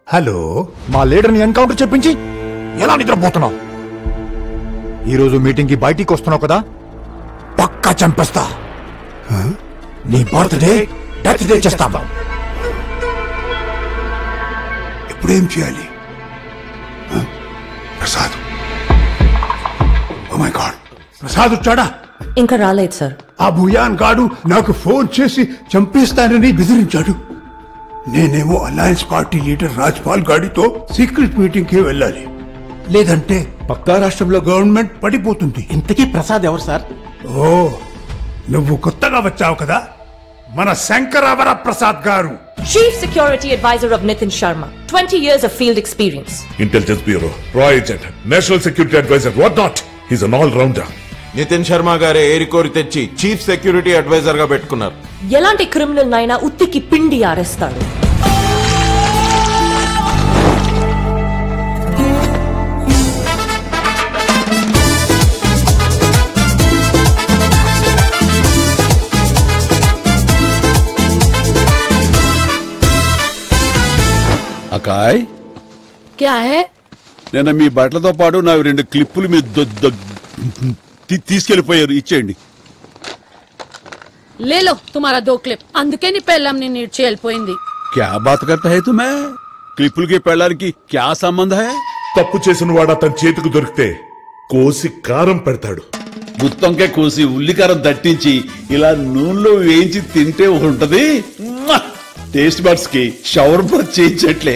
Hello మా లీడర్ని encounter చెప్పించి ఎలా నిద్రపోతున్నావు ఈరోజు మీటింగ్కి బయటికి వస్తున్నావు కదా పక్కా చంపేస్తా నీ బర్త్డే డెత్ డే చేస్తావా ఇప్పుడేం చేయాలి ఆ? Prasad oh my God Prasad వచ్చాడా ఇంకా రాలేదు సార్ ఆ భూయాన్ గాడు నాకు ఫోన్ చేసి చంపేస్తానని బెదిరించాడు నేనేమో అలయన్స్ పార్టీ లీడర్ రాజ్పాల్ గాడితో సీక్రెట్ మీటింగ్ కి వెళ్ళాలి లేదంటే పక్కా రాష్ట్రంలో గవర్నమెంట్ పడిపోతుంది ఇంతకీ ప్రసాద్ ఎవరు సార్ ఓ నువ్వు కొత్తగా వచ్చావు కదా మన శంకరావర ప్రసాద్ గారు Chief Security Advisor of Nitin Sharma. 20 years of field experience. Intelligence Bureau, Raw Agent, National Security Advisor, what not? He's an all-rounder. Nitin Sharma గారే ఏరికోరి తెచ్చి చీఫ్ సెక్యూరిటీ అడ్వైజర్ గా పెట్టుకున్నారు ఎలాంటి క్రిమినల్ నైనా ఉత్తికి పిండి ఆరేస్తాడు అకాయ్ क्या है నిన్న మీ బట్టలతో పాటు నా రెండు క్లిప్పులు మీరు దొ- దొ- తీ- తీసుకెళ్లిపోయారు ఇచ్చేయండి ले लो तुम्हारा दो क्लिप అందుకే నీ పెళ్ళం నేను ఇడ్చి వెళ్ళిపోయింది క్యా బాత్ కర్తా హై తుమే క్లిప్పులకి పెళ్ళడానికి క్యా సంబంధ హై తప్పు చేసిన వాడు అతని చేతికి దొరికితే కోసి కారం పెడతాడు గుత్తంకే కోసి ఉల్లికారం దట్టించి ఇలా నూనెలో వేయించి తింటే ఉంటది మ్వా! టేస్ట్ బడ్స్ కి షవర్ బర్త్ చేయించట్లే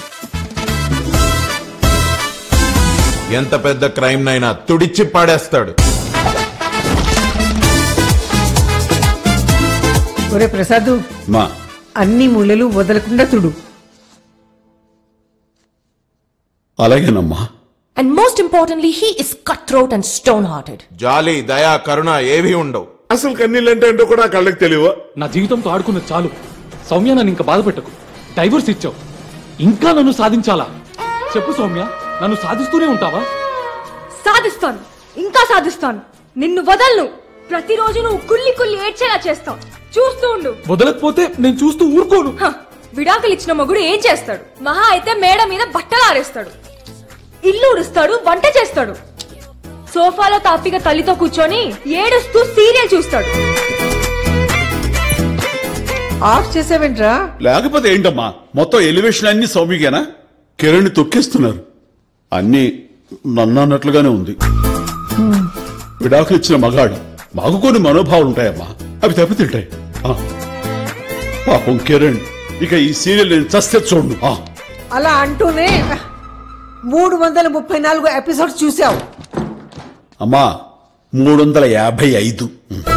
ఎంత పెద్ద క్రైమ్ నైనా తుడిచి పాడేస్తాడు ఒరే ప్రసాదు మా అన్ని మూలలు వదలకుండా తుడు అలాగేనమ్మా And most importantly, he is cutthroat and stone-hearted. జాలి దయా కరుణ ఏవి ఉండవు అసలు కన్నీళ్ళంటే ఏంటో కూడా కళ్ళకి తెలియవా నా జీవితంతో ఆడుకున్నది చాలు సౌమ్య నన్ను ఇంకా బాధపెట్టకు డైవర్స్ ఇచ్చావు ఇంకా నన్ను సాధించాలా చెప్పు సౌమ్య నన్ను సాధిస్తూనే ఉంటావా సాధిస్తాను ఇంకా సాధిస్తాను నిన్ను వదలను ప్రతిరోజు నువ్వు కుల్లి కుల్లి ఏడ్చేలా చేస్తావు చూస్తూ ఉండు వదలకపోతే నేను చూస్తూ ఊరుకోను హ, విడాకులు ఇచ్చిన మొగుడు ఏం చేస్తాడు మహా అయితే మేడ మీద బట్టలు ఆరేస్తాడు ఇల్లు ఉడుస్తాడు వంట చేస్తాడు సోఫాలో తాపిగా తల్లితో కూర్చొని ఏడుస్తూ సీరియల్ చూస్తాడు ఆఫ్ చేసావేంట్రా లేకపోతే ఏంటమ్మా మొత్తం ఎలివేషన్ అన్ని సౌమ్యకేనా కిరణ్ తొక్కేస్తున్నారు అన్ని నన్ను అన్నట్లుగానే ఉంది విడాకులు ఇచ్చిన మగాడు మాకు కొన్ని మనోభావాలు ఉంటాయమ్మా అవి దెబ్బతింటాయి ఆ. పాపం కిరణ్ ఇక ఈ సీరియల్ నేను చస్తే చూడు ఆ. అలా అంటూనే మూడు వందల ముప్పై నాలుగు ఎపిసోడ్స్ చూసావు అమ్మా మూడు వందల యాభై ఐదు